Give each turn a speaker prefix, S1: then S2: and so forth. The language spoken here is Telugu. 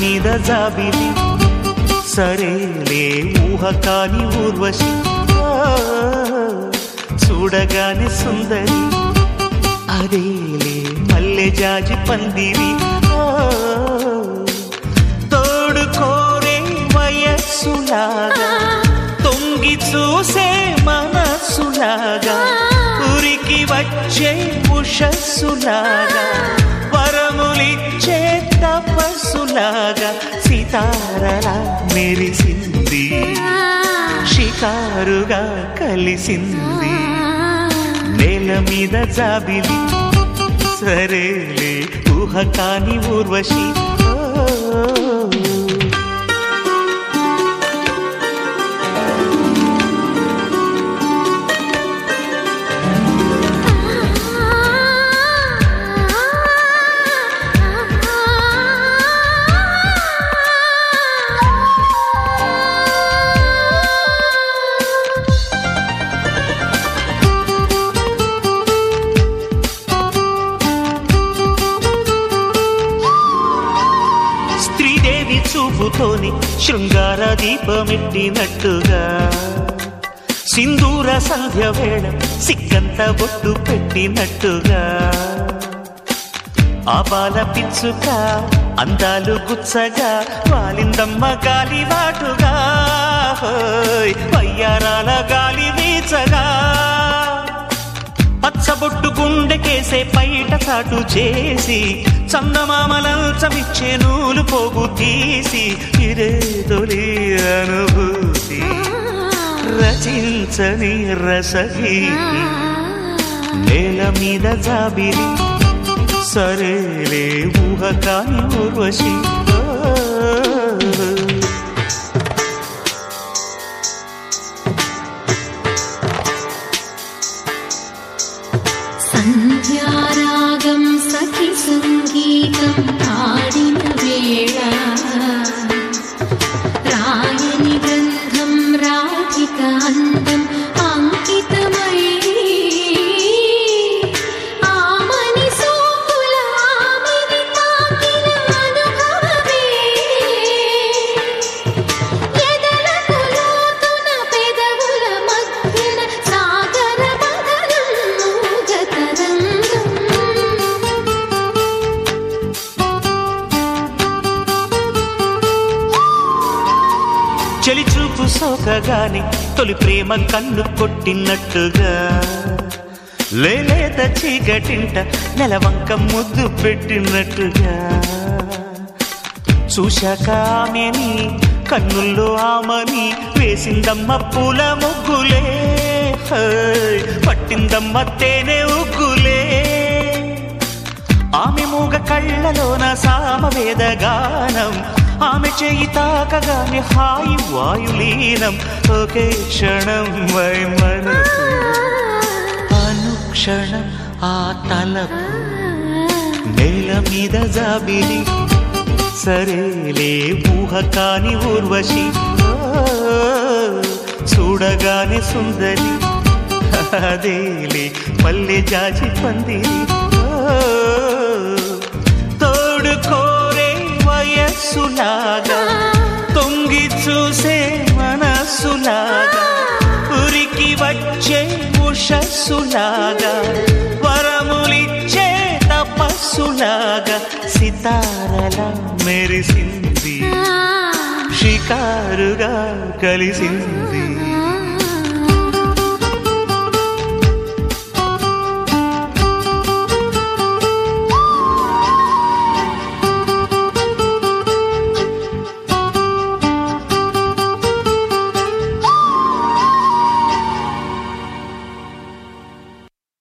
S1: మీద జాబిలి సరేలే ఊహ కాని ఊర్వశి ఆ, చూడగానే సుందరి అదేలే మల్లె జాజి పందిరి ఆ, తోడు కోరే వయస్సులాగా తొంగి చూసే మనస్సులాగా ఉరికి వచ్చే ఉషస్సులాగా వరములిచ్చే తపస్సులాగా సితారలా మెరిసింది షికారుగా కలిసింది నేల మీద జాబిలి సరేలే ఊహ కాని ఊర్వశి ఓ. స్త్రీదేవి చూపుతోని శృంగార దీపమెట్టినట్టుగా సింధూర సంధ్య వేళ సిక్కంత బొట్టు పెట్టినట్టుగా ఆబాల పిచ్చుక అందాలు గుచ్చగా వాలిందమ్మ గాలి వాటుగా హోయ్, వయ్యారాల గాలి వీచగా పచ్చబొట్టు గుండెకేసే పైట చాటు చేసి చందమామలంచమిచ్చే నూలు పోగు తీసి ఇదే తొలి అనుభూతి రచించని రసగీతి నేల మీద జాబిలి సరేలే ఊహ కాని ఊర్వశి ఓ.
S2: సంధ్యారాగం సఖి సంగీతం పాడిన వేళ రాయని గంధం రాధిక అందం అంకితమై ఆమని సోకుల ఆమెని తాకిన అనుభవమే ఎదలకు లోతున పెదవుల మధ్యన సాగర మదనం మూగతరంగం
S1: చెలి చూపు సోకగాని తొలి ప్రేమ కన్ను కొట్టినట్టుగా లేలేత చీకటింట నెలవంక ముద్దు పెట్టినట్టుగా చూశాక ఆమెని కన్నుల్లో ఆమని వేసిందమ్మ పూల ముగ్గులే హోయ్, పట్టిందమ్మ తేనె ఉగ్గులే ఆమె మూగ కళ్ళలోన సామవేద గానం ఆమె చేయి తాకగానే హాయి వాయులీనం ఒకే క్షణం వై మనసు అనుక్షణం ఆ తలపు నేల మీద జాబిలి సరేలే ఊహ కాని ఊర్వశి ఓ, చూడగానే సుందరి అదేలే మల్లె జాజి పందిరి ఓ, తోడు కోరే వయస్సులాగా తొంగి చూసే మనస్సులాగా ఉరికి వచ్చే ఉషస్సులాగా వరములిచ్చే తపస్సులాగా సితారలా మెరిసింది షికారుగా కలిసింది